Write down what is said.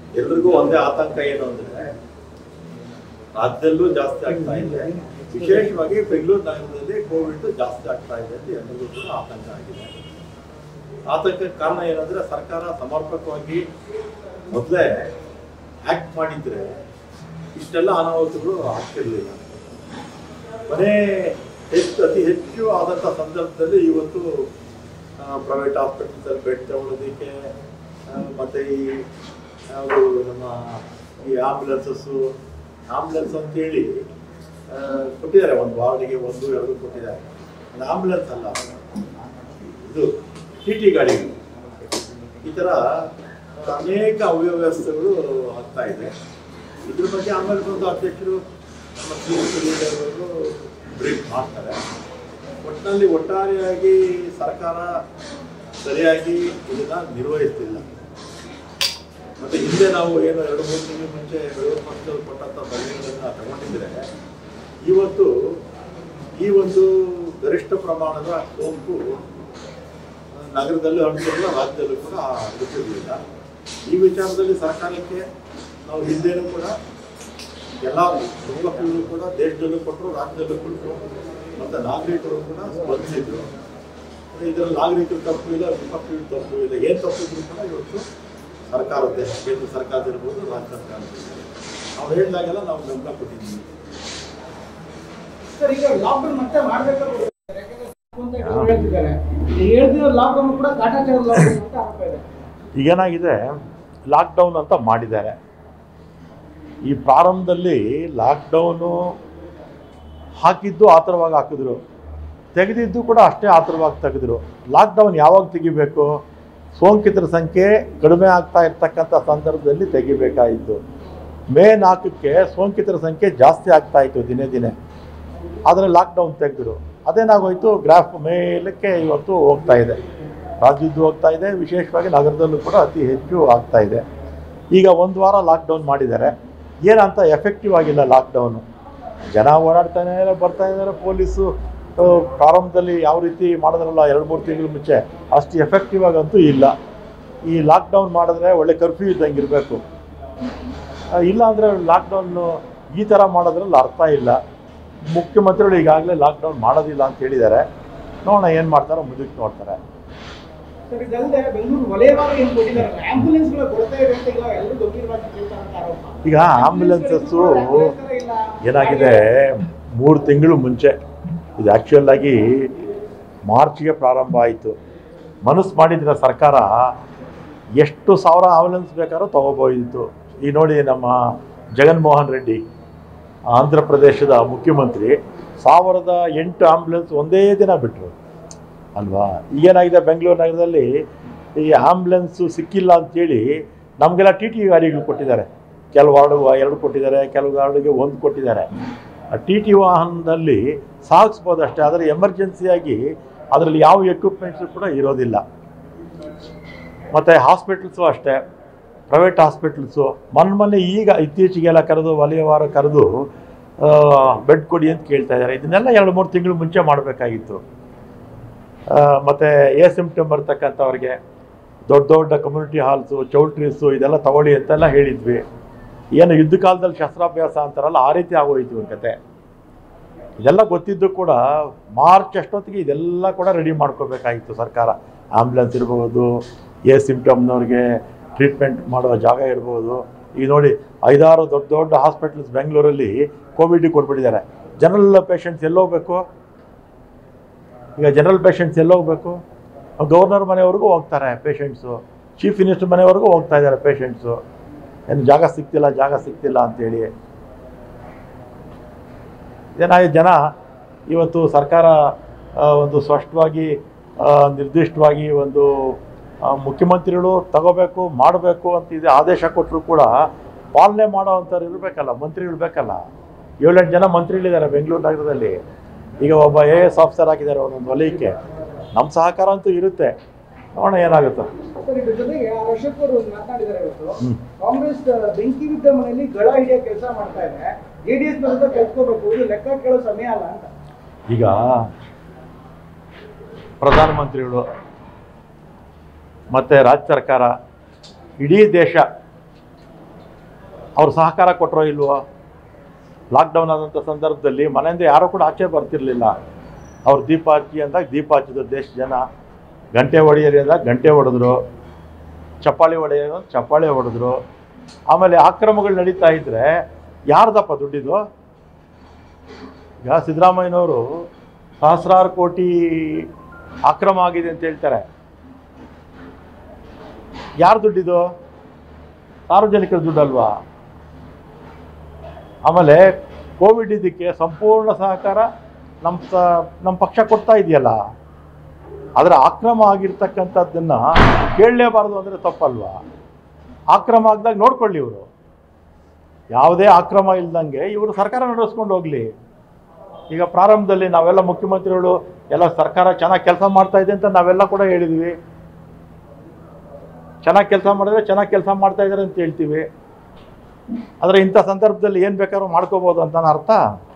ಎಲ್ರಿಗೂ ಒಂದೇ ಆತಂಕ ಏನು ಅಂದ್ರೆ ರಾಜ್ಯದಲ್ಲೂ ಜಾಸ್ತಿ ಆಗ್ತಾ ಇದೆ ವಿಶೇಷವಾಗಿ ಬೆಂಗಳೂರು ನಗರದಲ್ಲಿ ಕೋವಿಡ್ ಜಾಸ್ತಿ ಆಗ್ತಾ ಇದೆ ಅಂತ ಎಲ್ಲರಿಗೂ ಕೂಡ ಆತಂಕ ಆಗಿದೆ ಆತಂಕಕ್ಕೆ ಕಾರಣ ಏನಂದ್ರೆ ಸರ್ಕಾರ ಸಮರ್ಪಕವಾಗಿ ಮೊದಲೇ ಆಕ್ಟ್ ಮಾಡಿದ್ರೆ ಇಷ್ಟೆಲ್ಲ ಅನಾಹುತಗಳು ಆಗ್ತಿರ್ಲಿಲ್ಲ ಮನೆ ಹೆಚ್ಚು ಅತಿ ಹೆಚ್ಚು ಆದಂಥ ಸಂದರ್ಭದಲ್ಲಿ ಇವತ್ತು ಪ್ರೈವೇಟ್ ಹಾಸ್ಪಿಟಲ್ಸಲ್ಲಿ ಬೆಡ್ ತಗೊಳ್ಳೋದಕ್ಕೆ ಆ, ಮತ್ತೆ ಈ ಯಾವುದು ನಮ್ಮ ಈ ಆಂಬುಲೆನ್ಸಸ್ಸು ಆಂಬುಲೆನ್ಸ್ ಅಂತೇಳಿ ಆ, ಕೊಟ್ಟಿದ್ದಾರೆ ಒಂದು ವಾರ್ಡಿಗೆ ಒಂದು ಎರಡು ಕೊಟ್ಟಿದ್ದಾರೆ ಅದು ಆಂಬುಲೆನ್ಸ್ ಅಲ್ಲ ಇದು ಟಿ ಟಿ ಗಾಡಿಗಳು ಈ ಥರ ಅನೇಕ ಅವ್ಯವಸ್ಥೆಗಳು ಆಗ್ತಾ ಇದೆ ಇದ್ರ ಬಗ್ಗೆ ಆಮೇಲೆ ಬಂದು ಅಧ್ಯಕ್ಷರು ನಮ್ಮ ಲೀಡರ್ಗಳು ಬ್ರೀಫ್ ಮಾಡ್ತಾರೆ ಒಟ್ಟಿನಲ್ಲಿ ಒಟ್ಟಾರೆಯಾಗಿ ಸರ್ಕಾರ ಸರಿಯಾಗಿ ಇದನ್ನ ನಿರ್ವಹಿಸ್ತಿಲ್ಲ ಮತ್ತೆ ಹಿಂದೆ ನಾವು ಏನು ಎರಡು ಮೂರು ತಿಂಗಳ ಮುಂಚೆ ಬೆಳೂರು ಪಕ್ಷದಲ್ಲಿ ಕೊಟ್ಟಂತ ಸಲಹೆಗಳನ್ನ ತಗೊಂಡಿದ್ರೆ ಇವತ್ತು ಈ ಒಂದು ಗರಿಷ್ಠ ಪ್ರಮಾಣದ ಸೋಂಕು ನಗರದಲ್ಲೂ ಹರಡ್ತಿರಲಿಲ್ಲ ರಾಜ್ಯದಲ್ಲೂ ಕೂಡ ಹರಡ್ತಿರ್ಲಿಲ್ಲ ಈ ವಿಚಾರದಲ್ಲಿ ಸರ್ಕಾರಕ್ಕೆ ನಾವು ಹಿಂದೆನೂ ಕೂಡ ಎಲ್ಲ ಸೌಲಭ್ಯಗಳು ಕೂಡ ದೇಶದಲ್ಲೂ ಕೊಟ್ಟರು ರಾಜ್ಯದಲ್ಲೂ ಕೊಟ್ಟರು ಮತ್ತು ನಾಗರಿಕರು ಕೂಡ ಸ್ಪಂದಿಸಿದ್ರು ಇದರಲ್ಲಿ ನಾಗರಿಕರ ತಪ್ಪು ಇಲ್ಲ ವಿಪಕ್ಷಗಳ ತಪ್ಪು ಇಲ್ಲ ಏನು ತಪ್ಪಿದ್ರು ಕೂಡ ಇವತ್ತು ಸರ್ಕಾರದ್ದೇ ಕೇಂದ್ರ ಸರ್ಕಾರದಿರ್ಬೋದು ರಾಜ್ಯ ಸರ್ಕಾರದಿರ್ಬೋದು ನಾವು ಹೇಳಿದಾಗೆಲ್ಲ ನಾವು ಗಮನ ಕೊಟ್ಟಿದ್ದೀವಿ ಸರ್ ಈಗ ಲಾಕ್ಡೌನ್ ಮತ್ತೆ ಮಾಡ್ಬೇಕಾದ್ರೆ ಹೇಳ್ತಿದ್ದಾರೆ ಹೇಳ್ತಿರೋ ಲಾಕ್ಡೌನ್ ಕೂಡ ಕಾಟಾಚಾರ ಲಾಕ್ಡೌನ್ ಅಂತ ಆರೋಪ ಇದೆ ಈಗೇನಾಗಿದೆ ಲಾಕ್ಡೌನ್ ಅಂತ ಮಾಡಿದ್ದಾರೆ ಈ ಪ್ರಾರಂಭದಲ್ಲಿ ಲಾಕ್ಡೌನು ಹಾಕಿದ್ದು ಆತರವಾಗಿ ಹಾಕಿದ್ರು ತೆಗೆದಿದ್ದು ಕೂಡ ಅಷ್ಟೇ ಆತರವಾಗಿ ತೆಗೆದ್ರು ಲಾಕ್ಡೌನ್ ಯಾವಾಗ ತೆಗಿಬೇಕು ಸೋಂಕಿತರ ಸಂಖ್ಯೆ ಕಡಿಮೆ ಆಗ್ತಾ ಇರ್ತಕ್ಕಂಥ ಸಂದರ್ಭದಲ್ಲಿ ತೆಗಿಬೇಕಾಯಿತು ಮೇ ನಾಲ್ಕಕ್ಕೆ ಸೋಂಕಿತರ ಸಂಖ್ಯೆ ಜಾಸ್ತಿ ಆಗ್ತಾ ಇತ್ತು ದಿನೇ ದಿನೇ ಆದರೆ ಲಾಕ್ಡೌನ್ ತೆಗೆದ್ರು ಅದೇನಾಗೋಯ್ತು ಗ್ರಾಫ್ ಮೇಲಕ್ಕೆ ಇವತ್ತು ಹೋಗ್ತಾ ಇದೆ ರಾಜ್ಯದ್ದು ಹೋಗ್ತಾ ಇದೆ ವಿಶೇಷವಾಗಿ ನಗರದಲ್ಲೂ ಕೂಡ ಅತಿ ಹೆಚ್ಚು ಆಗ್ತಾ ಇದೆ ಈಗ ಒಂದು ವಾರ ಲಾಕ್ಡೌನ್ ಮಾಡಿದ್ದಾರೆ ಏನಂತ ಎಫೆಕ್ಟಿವ್ ಆಗಿಲ್ಲ ಲಾಕ್ಡೌನು ಜನ ಓಡಾಡ್ತಾನೆ ಇದ್ದಾರೆ ಬರ್ತಾ ಇದ್ದಾರೆ ಪೊಲೀಸು ಆ, ಪ್ರಾರಂಭದಲ್ಲಿ ಯಾವ ರೀತಿ ಮಾಡಿದ್ರಲ್ಲ ಎರಡು ಮೂರು ತಿಂಗಳ ಮುಂಚೆ ಅಷ್ಟು ಎಫೆಕ್ಟಿವ್ ಆಗಂತೂ ಇಲ್ಲ ಈ ಲಾಕ್ಡೌನ್ ಮಾಡಿದ್ರೆ ಒಳ್ಳೆ ಕರ್ಫ್ಯೂ ಇದ್ದಂಗೆ ಇರಬೇಕು ಇಲ್ಲ ಅಂದರೆ ಲಾಕ್ಡೌನ್ನು ಈ ಥರ ಮಾಡೋದ್ರಲ್ಲಿ ಅರ್ಥ ಇಲ್ಲ ಮುಖ್ಯಮಂತ್ರಿಗಳು ಈಗಾಗಲೇ ಲಾಕ್ಡೌನ್ ಮಾಡೋದಿಲ್ಲ ಅಂತ ಹೇಳಿದ್ದಾರೆ ನೋಡೋಣ ಏನು ಮಾಡ್ತಾರೋ ಮುಂದಕ್ಕೆ ನೋಡ್ತಾರೆ ಸರ್ ಇದಲ್ಲದೆ ಬೆಂಗಳೂರು ವಲಯವಾಗಿ ಏನು ಕೊಟ್ಟಿದ್ದಾರೆ ಆಂಬುಲೆನ್ಸ್ಗಳ ಕೊರತೆ ಇದೆ ಅಂತ ಈಗ ಎಲ್ಲರೂ ಗಂಭೀರವಾಗಿ ಕೇಳ್ತಾರೆ ಅಂತ ಆರೋಪ ಈಗ ಆಂಬ್ಯುಲೆನ್ಸಸ್ಸು ಆಂಬುಲೆನ್ಸ್ಗಳೇ ಇಲ್ಲ. ಏನಾಗಿದೆ ಮೂರು ತಿಂಗಳು ಮುಂಚೆ ಇದು ಆ್ಯಕ್ಚುಯಲ್ ಆಗಿ ಮಾರ್ಚ್ಗೆ ಪ್ರಾರಂಭ ಆಯಿತು ಮನಸ್ಸು ಮಾಡಿದ್ರೆ ಸರ್ಕಾರ ಎಷ್ಟು ಸಾವಿರ ಆಂಬುಲೆನ್ಸ್ ಬೇಕಾದ್ರೂ ತೊಗೋಬೋದಿತ್ತು ಈ ನೋಡಿ ನಮ್ಮ ಜಗನ್ಮೋಹನ್ ರೆಡ್ಡಿ ಆಂಧ್ರ ಪ್ರದೇಶದ ಮುಖ್ಯಮಂತ್ರಿ ಸಾವಿರದ ಎಂಟು ಆಂಬುಲೆನ್ಸ್ ಒಂದೇ ದಿನ ಬಿಟ್ಟರು ಅಲ್ವಾ ಈಗೇನಾಗಿದೆ ಬೆಂಗಳೂರು ನಗರದಲ್ಲಿ ಈ ಆಂಬುಲೆನ್ಸು ಸಿಕ್ಕಿಲ್ಲ ಅಂತೇಳಿ ನಮಗೆಲ್ಲ ಟಿ ಟಿ ಗಾಡಿಗಳು ಕೊಟ್ಟಿದ್ದಾರೆ ಕೆಲವು ವಾರ್ಡು ಎರಡು ಕೊಟ್ಟಿದ್ದಾರೆ ಕೆಲವು ವಾರ್ಡಿಗೆ ಒಂದು ಕೊಟ್ಟಿದ್ದಾರೆ ಆ ಟಿ ಟಿ ವಾಹನದಲ್ಲಿ ಸಾಗಿಸ್ಬೋದು ಅಷ್ಟೇ ಆದರೆ ಎಮರ್ಜೆನ್ಸಿಯಾಗಿ ಅದರಲ್ಲಿ ಯಾವ ಎಕ್ವಿಪ್ಮೆಂಟ್ಸು ಕೂಡ ಇರೋದಿಲ್ಲ ಮತ್ತು ಹಾಸ್ಪಿಟಲ್ಸು ಅಷ್ಟೇ ಪ್ರೈವೇಟ್ ಹಾಸ್ಪಿಟಲ್ಸು ಮೊನ್ನೆ ಮೊನ್ನೆ ಈಗ ಇತ್ತೀಚೆಗೆಲ್ಲ ಕರೆದು ವಲಯವಾರ ಕರೆದು ಬೆಡ್ ಕೊಡಿ ಅಂತ ಕೇಳ್ತಾ ಇದ್ದಾರೆ ಇದನ್ನೆಲ್ಲ ಎರಡು ಮೂರು ತಿಂಗಳು ಮುಂಚೆ ಮಾಡಬೇಕಾಗಿತ್ತು ಮತ್ತು ಎ ಸಿಂಪ್ಟಮ್ ಬರ್ತಕ್ಕಂಥವ್ರಿಗೆ ದೊಡ್ಡ ದೊಡ್ಡ ಕಮ್ಯುನಿಟಿ ಹಾಲ್ಸು ಚೌಲ್ಟ್ರೀಸು ಇದೆಲ್ಲ ತಗೊಳ್ಳಿ ಅಂತೆಲ್ಲ ಹೇಳಿದ್ವಿ ಏನು ಯುದ್ಧ ಕಾಲದಲ್ಲಿ ಶಸ್ತ್ರಾಭ್ಯಾಸ ಅಂತಾರಲ್ಲ ಆ ರೀತಿ ಆಗೋಯ್ತು ಇವ್ರ ಕತೆ ಇದೆಲ್ಲ ಗೊತ್ತಿದ್ದು ಕೂಡ ಮಾರ್ಚ್ ಅಷ್ಟೊತ್ತಿಗೆ ಇದೆಲ್ಲ ಕೂಡ ರೆಡಿ ಮಾಡ್ಕೋಬೇಕಾಗಿತ್ತು ಸರ್ಕಾರ ಆಂಬ್ಯುಲೆನ್ಸ್ ಇರ್ಬೋದು ಎ ಸಿಂಪ್ಟಮ್ನವ್ರಿಗೆ ಟ್ರೀಟ್ಮೆಂಟ್ ಮಾಡುವ ಜಾಗ ಇರ್ಬೋದು ಈಗ ನೋಡಿ ಐದಾರು ದೊಡ್ಡ ದೊಡ್ಡ ಹಾಸ್ಪಿಟಲ್ಸ್ ಬೆಂಗಳೂರಲ್ಲಿ ಕೋವಿಡ್ ಕೊಟ್ಬಿಟ್ಟಿದ್ದಾರೆ ಜನರಲ್ ಪೇಷಂಟ್ಸ್ ಎಲ್ಲೋಗ್ಬೇಕು ಈಗ ಜನರಲ್ ಪೇಷಂಟ್ಸ್ ಎಲ್ಲೋಗ್ಬೇಕು ಗವರ್ನರ್ ಮನೆವರೆಗೂ ಹೋಗ್ತಾರೆ ಪೇಷಂಟ್ಸು ಚೀಫ್ ಮಿನಿಸ್ಟರ್ ಮನೆವರೆಗೂ ಹೋಗ್ತಾ ಇದ್ದಾರೆ ಪೇಷಂಟ್ಸು ಏನು ಜಾಗ ಸಿಗ್ತಿಲ್ಲ ಜಾಗ ಸಿಗ್ತಿಲ್ಲ ಅಂತೇಳಿ ಏನಾಗಿದೆ ಜನ ಇವತ್ತು ಸರ್ಕಾರ ಆ, ಒಂದು ಸ್ಪಷ್ಟವಾಗಿ ಆ, ನಿರ್ದಿಷ್ಟವಾಗಿ ಒಂದು ಆ, ಮುಖ್ಯಮಂತ್ರಿಗಳು ತಗೋಬೇಕು ಮಾಡಬೇಕು ಅಂತ ಇದೆ ಆದೇಶ ಕೊಟ್ಟರು ಕೂಡ ಪಾಲನೆ ಮಾಡೋ ಅಂಥವ್ರು ಇರಬೇಕಲ್ಲ ಮಂತ್ರಿಗಳು ಬೇಕಲ್ಲ ಏಳೆಂಟು ಜನ ಮಂತ್ರಿಗಳಿದ್ದಾರೆ ಬೆಂಗಳೂರು ನಗರದಲ್ಲಿ ಈಗ ಒಬ್ಬ ಎ ಎಸ್ ಆಫೀಸರ್ ಹಾಕಿದ್ದಾರೆ ಒಂದೊಂದು ವಲಯಕ್ಕೆ ನಮ್ಮ ಸಹಕಾರ ಅಂತೂ ಇರುತ್ತೆ ನೋಡೋಣ ಏನಾಗುತ್ತೋ ಸರ್ ಇದ್ರ ಜೊತೆಗೆ ಅಶೋಕ್ ಅವರು ಮಾತನಾಡಿದ್ದಾರೆ ಇವತ್ತು ಹ್ಮ್. ಕಾಂಗ್ರೆಸ್ ಬೆಂಕಿ ಬಿದ್ದ ಮನೆಯಲ್ಲಿ ಗಳ ಹಿಡಿಯೋ ಕೆಲಸ ಮಾಡ್ತಾ ಇದೆ ಜೆಡಿಎಸ್ ವಿರುದ್ಧ ಕಲ್ತ್ಕೋಬೇಕು ಇದು ಲೆಕ್ಕ ಕೇಳೋ ಸಮಯ ಅಲ್ಲ ಅಂತ ಈಗ ಪ್ರಧಾನಮಂತ್ರಿಗಳು ಮತ್ತು ರಾಜ್ಯ ಸರ್ಕಾರ ಇಡೀ ದೇಶ ಅವ್ರು ಸಹಕಾರ ಕೊಟ್ಟರೋ ಇಲ್ವೋ ಲಾಕ್ಡೌನ್ ಆದಂಥ ಸಂದರ್ಭದಲ್ಲಿ ಮನೆಯಿಂದ ಯಾರೂ ಕೂಡ ಆಚೆ ಬರ್ತಿರ್ಲಿಲ್ಲ ಅವ್ರು ದೀಪ ಹಚ್ಚಿ ಅಂದಾಗ ದೀಪ ಹಚ್ಚಿದ್ರು ದೇಶ ಜನ ಗಂಟೆ ಹೊಡೆಯರಿ ಅಂದಾಗ ಗಂಟೆ ಹೊಡೆದ್ರು ಚಪ್ಪಾಳಿ ಹೊಡೆಯೋದು ಚಪ್ಪಾಳಿ ಹೊಡೆದ್ರು ಆಮೇಲೆ ಆಕ್ರಮಗಳು ನಡೀತಾ ಇದ್ರೆ ಯಾರ್ದಪ್ಪ ದುಡ್ಡಿದು ಈಗ ಸಿದ್ದರಾಮಯ್ಯನವರು ಸಹಸ್ರಾರು ಕೋಟಿ ಅಕ್ರಮ ಆಗಿದೆ ಅಂತ ಹೇಳ್ತಾರೆ ಯಾರು ದುಡ್ಡಿದು ಸಾರ್ವಜನಿಕರ ದುಡ್ಡಲ್ವಾ ಆಮೇಲೆ ಕೋವಿಡ್ ಇದಕ್ಕೆ ಸಂಪೂರ್ಣ ಸಹಕಾರ ನಮ್ಮ ಸ ನಮ್ಮ ಪಕ್ಷ ಕೊಡ್ತಾ ಇದೆಯಲ್ಲ ಅದರ ಅಕ್ರಮ ಆಗಿರ್ತಕ್ಕಂಥದ್ದನ್ನು ಕೇಳಲೇಬಾರ್ದು ಅಂದರೆ ತಪ್ಪಲ್ವಾ ಅಕ್ರಮ ಆಗ್ದಾಗ ನೋಡ್ಕೊಳ್ಳಿ ಇವರು ಯಾವುದೇ ಅಕ್ರಮ ಇಲ್ದಂಗೆ ಇವರು ಸರ್ಕಾರ ನಡೆಸ್ಕೊಂಡು ಹೋಗಲಿ ಈಗ ಪ್ರಾರಂಭದಲ್ಲಿ ನಾವೆಲ್ಲ ಮುಖ್ಯಮಂತ್ರಿಗಳು ಎಲ್ಲ ಸರ್ಕಾರ ಚೆನ್ನಾಗಿ ಕೆಲಸ ಮಾಡ್ತಾ ಇದೆ ಅಂತ ನಾವೆಲ್ಲ ಕೂಡ ಹೇಳಿದ್ವಿ ಚೆನ್ನಾಗಿ ಕೆಲಸ ಮಾಡಿದ್ರೆ ಚೆನ್ನಾಗಿ ಕೆಲಸ ಮಾಡ್ತಾ ಇದ್ದಾರೆ ಅಂತ ಹೇಳ್ತೀವಿ ಆದರೆ ಇಂಥ ಸಂದರ್ಭದಲ್ಲಿ ಏನು ಬೇಕಾದ್ರೂ ಮಾಡ್ಕೋಬೋದು ಅಂತ ಅರ್ಥ